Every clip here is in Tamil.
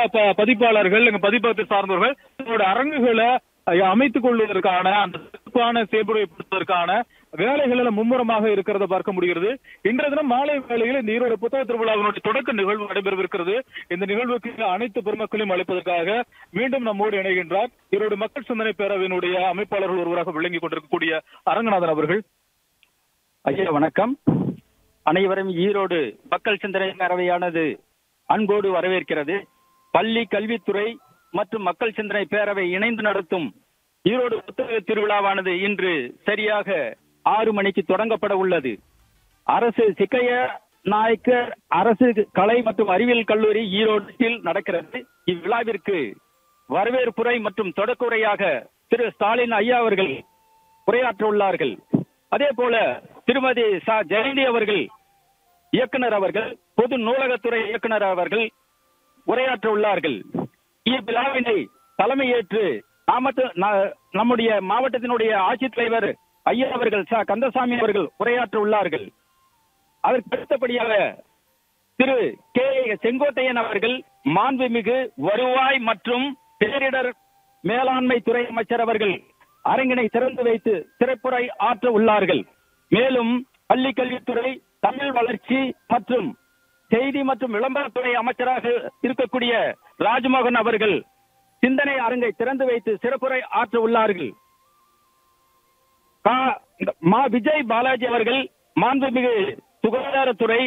ப- பதிப்பாளர்கள் எங்க பதிப்பகத்தை சார்ந்தவர்கள் தங்களோட அரங்குகளை அஹ், அமைத்துக் கொள்வதற்கான அந்த சிறப்பான செயல்படுவதற்கான வேலைகளில் மும்முரமாக இருக்கிறத பார்க்க முடிகிறது இன்றைய தினம் மாலை வேளையில் இந்த ஈரோடு புத்தக திருவிழாவினுடைய தொடக்க நிகழ்வு நடைபெறவிருக்கிறது இந்த நிகழ்வுக்கு அனைத்து பெருமக்களையும் அழைப்பதற்காக மீண்டும் நம்மோடு இணைகின்றார் ஈரோடு மக்கள் சிந்தனை பேரவையினுடைய அமைப்பாளர்கள் ஒருவராக விளங்கிக் கொண்டிருக்கக்கூடிய அரங்கநாதன் அவர்கள் ஐயா வணக்கம் அனைவரும் ஈரோடு மக்கள் சிந்தனை பேரவையானது அன்போடு வரவேற்கிறது பள்ளி கல்வித்துறை மற்றும் மக்கள் சிந்தனை பேரவை இணைந்து நடத்தும் ஈரோடு புத்தக திருவிழாவானது இன்று சரியாக ஆறு மணிக்கு தொடங்கப்பட உள்ளது அரசு சிக்கைய நாயக்கர் அரசு கலை மற்றும் அறிவியல் கல்லூரி ஈரோட்டில் நடக்கிறது இவ்விழாவிற்கு வரவேற்புரை மற்றும் தொடக்க உரையாக திரு ஸ்டாலின் ஐயா அவர்கள் உரையாற்ற உள்ளார்கள் அதே போல திருமதி ச ஜெயந்தி அவர்கள் இயக்குனர் அவர்கள் பொது நூலகத்துறை இயக்குனர் அவர்கள் உரையாற்ற உள்ளார்கள் இவ்விழாவினை தலைமையேற்று நாமத்து ந- நம்முடைய மாவட்டத்தினுடைய ஆட்சித்தலைவர் ஐயா அவர்கள் ச கந்தசாமி அவர்கள் உரையாற்ற உள்ளார்கள் அதற்கு அடுத்தபடியாக திரு கே செங்கோட்டையன் அவர்கள் மாண்புமிகு வருவாய் மற்றும் பேரிடர் மேலாண்மை துறை அமைச்சர் அவர்கள் அரங்கினை திறந்து வைத்து சிறப்புரை ஆற்ற உள்ளார்கள் மேலும் பள்ளி கல்வித்துறை தமிழ் வளர்ச்சி மற்றும் செய்தி மற்றும் விளம்பரத்துறை அமைச்சராக இருக்கக்கூடிய ராஜ்மோகன் அவர்கள் சிந்தனை அரங்கை திறந்து வைத்து சிறப்புரை ஆற்ற உள்ளார்கள் கா- மா விஜய் பாலாஜி அவர்கள் மாண்புமிகு சுகாதாரத்துறை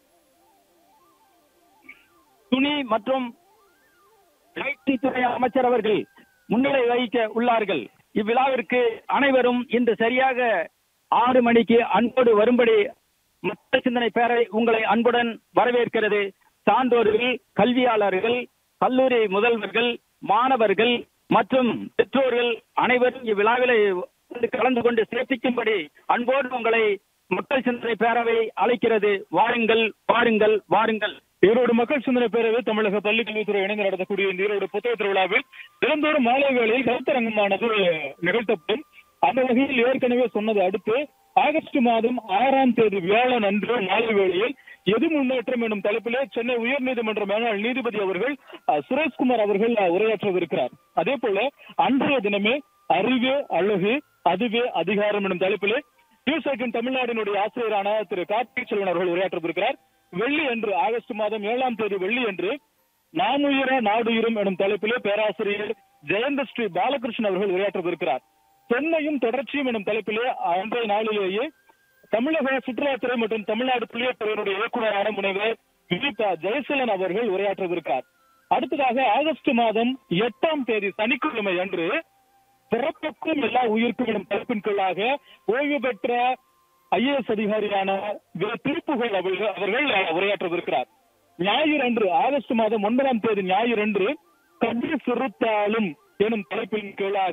துணி மற்றும் ஐடி துறை அமைச்சர் அவர்கள் முன்னிலை வகிக்க உள்ளார்கள் இவ்விழாவிற்கு அனைவரும் இன்று சரியாக ஆறு மணிக்கு அன்போடு வரும்படி மக்கள் சிந்தனை பேரவை உங்களை அன்புடன் வரவேற்கிறது சான்றோர்கள் கல்வியாளர்கள் கல்லூரி முதல்வர்கள் மாணவர்கள் மற்றும் பெற்றோர்கள் அனைவரும் இவ்விழாவிலே வந்து கலந்து கொண்டு சிறப்பிக்கும்படி அன்போடு உங்களை மக்கள் சிந்தனை பேரவை அழைக்கிறது வாருங்கள் வாருங்கள் வாருங்கள் ஈரோடு மக்கள் சிந்தனை பேரவை தமிழக பள்ளி கல்வித்துறை இணைந்து நடத்தக்கூடிய இந்த ஈரோடு புத்தக திருவிழாவில் தினந்தோறும் மாலை வேளையில் கருத்தரங்கமானது நிகழ்த்தப்படும் அந்த வகையில் ஏற்கனவே சொன்னது அடுத்து ஆகஸ்ட் மாதம் ஆறாம் தேதி வியாழன் அன்று மாலை வேளையில் எது முன்னேற்றம் எனும் தலைப்பிலே சென்னை உயர்நீதிமன்ற மேலாள் நீதிபதி அவர்கள் அஹ், சுரேஷ்குமார் அவர்கள் அஹ், உரையாற்றவிருக்கிறார் அதே போல அன்றைய தினமே அறிவே அழகு அதுவே அதிகாரம் எனும் தலைப்பிலே நியூஸ் எயிட்டின் தமிழ்நாட்டினுடைய ஆசிரியரான திரு கார்த்திக் செல்வன் அவர்கள் உரையாற்றவிருக்கிறார் வெள்ளி அன்று ஆகஸ்ட் மாதம் ஏழாம் தேதி வெள்ளி அன்று நாமுயிர நாடுயிரும் எனும் தலைப்பிலே பேராசிரியர் ஜெயந்த ஸ்ரீ பாலகிருஷ்ணன் அவர்கள் உரையாற்றவிருக்கிறார் சென்னையும் தொடர்ச்சியும் எனும் தலைப்பிலே அன்றைய நாளிலேயே தமிழக சுற்றுலாத்துறை மற்றும் தமிழ்நாடு புள்ளியத்துறையினுடைய இயக்குநரான முனைவர் வினிதா ஜெயசீலன் அவர்கள் உரையாற்றவிருக்கிறார் அடுத்ததாக ஆகஸ்ட் மாதம் எட்டாம் தேதி சனிக்கிழமை அன்று பிறப்புக்கும் எல்லா உயிர்க்கும் எனும் தலைப்பின் கீழாக ஓய்வு பெற்ற ஐஏஎஸ் அதிகாரியான வே. திருப்புகழ் அவர்கள் அவர்கள் உரையாற்றவிருக்கிறார் ஞாயிறு அன்று ஆகஸ்ட் மாதம் ஒன்பதாம் தேதி ஞாயிறு அன்று கல்வி சிறுத்தாலும் எனும் தலைப்பின் கீழாக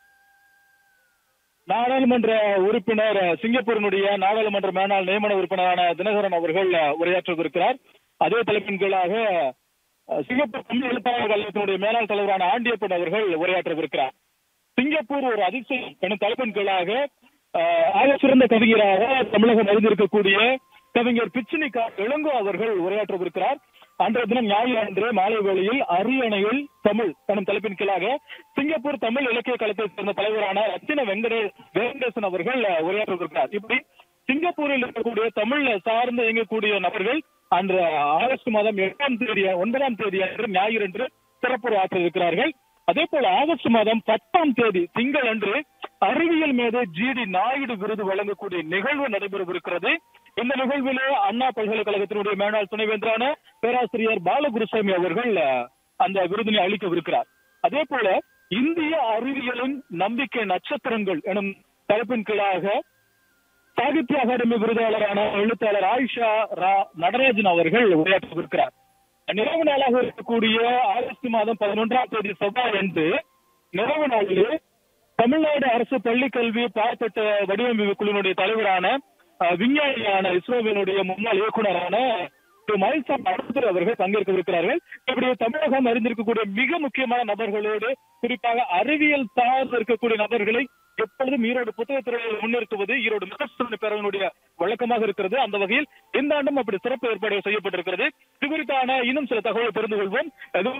நாடாளுமன்ற உறுப்பினர் சிங்கப்பூரினுடைய நாடாளுமன்ற மேனாள் நியமன உறுப்பினரான தினகரன் அவர்கள் உரையாற்றவிருக்கிறார் அதே தலைப்பின் கீழாக அஹ், சிங்கப்பூர் தமிழ் எழுத்தாளர் கழகத்தினுடைய மேலாள் தலைவரான ஆண்டியப்பன் அவர்கள் உரையாற்றவிருக்கிறார் சிங்கப்பூர் ஒரு அதிசயம் எனும் தலைப்பின் கீழாக அஹ், ஆக சிறந்த கவிஞராக தமிழகம் அறிந்திருக்கக்கூடிய கவிஞர் பிச்சினிகா இளங்கோ அவர்கள் உரையாற்றவிருக்கிறார் அன்றைய தினம் ஞாயிறு அன்று மாலை வேளையில் அரியணையில் தமிழ் எனும் தலைப்பின் கீழாக சிங்கப்பூர் தமிழ் இலக்கிய களத்தை சேர்ந்த தலைவரான ரத்தின வெங்கடே வெங்கடேசன் அவர்கள் அஹ், உரையாற்றவிருக்கிறார் இப்படி சிங்கப்பூரில் இருக்கக்கூடிய தமிழ் சார்ந்து இயங்கக்கூடிய நபர்கள் அன்று ஆகஸ்ட் மாதம் எட்டாம் தேதி ஒன்பதாம் தேதி அன்று ஞாயிறு அன்று சிறப்புரை ஆற்ற இருக்கிறார்கள் அதே போல ஆகஸ்ட் மாதம் பத்தாம் தேதி திங்கள் அன்று அறிவியல் மேதை ஜிடி நாயுடு விருது வழங்கக்கூடிய நிகழ்வு நடைபெறவிருக்கிறது இந்த நிகழ்விலே அண்ணா பல்கலைக்கழகத்தினுடைய மேலாள் துணைவேந்தரான பேராசிரியர் பாலகுருசாமி அவர்கள் அஹ், அந்த விருதினை அளிக்கவிருக்கிறார் அதே போல இந்திய அறிவியலின் நம்பிக்கை நட்சத்திரங்கள் எனும் தலைப்பின் கீழாக சாகித்ய அகாடமி விருதாளரான எழுத்தாளர் ஆயிஷா ரா நடராஜன் அவர்கள் உரையாற்றவிருக்கிறார் நிறைவு நாளாக இருக்கக்கூடிய ஆகஸ்ட் மாதம் பதினொன்றாம் தேதி செவ்வாய் அன்று நிறைவு நாளிலே தமிழ்நாடு அரசு பள்ளிக் கல்வி பாடத்திட்ட வடிவமைப்பு குழுவினுடைய தலைவரான அஹ், விஞ்ஞானியான இஸ்ரோவினுடைய முன்னாள் இயக்குனரான திரு மயில்சாமி அடுத்தர் அவர்கள் பங்கேற்கவிருக்கிறார்கள் இப்படி தமிழகம் அறிந்திருக்கக்கூடிய மிக முக்கியமான நபர்களோடு குறிப்பாக அறிவியல் சார்ந்து இருக்கக்கூடிய நபர்களை எப்பொழுதும் ஈரோடு புத்தகத்துறையில் முன்னிறுத்துவது ஈரோடு மக்கள் பேரவையினுடைய வழக்கமாக இருக்கிறது அந்த வகையில் இந்த ஆண்டும் அப்படி சிறப்பு ஏற்பாடு செய்யப்பட்டிருக்கிறது இது குறித்தான இன்னும் சில தகவலை தெரிந்து கொள்வோம் அது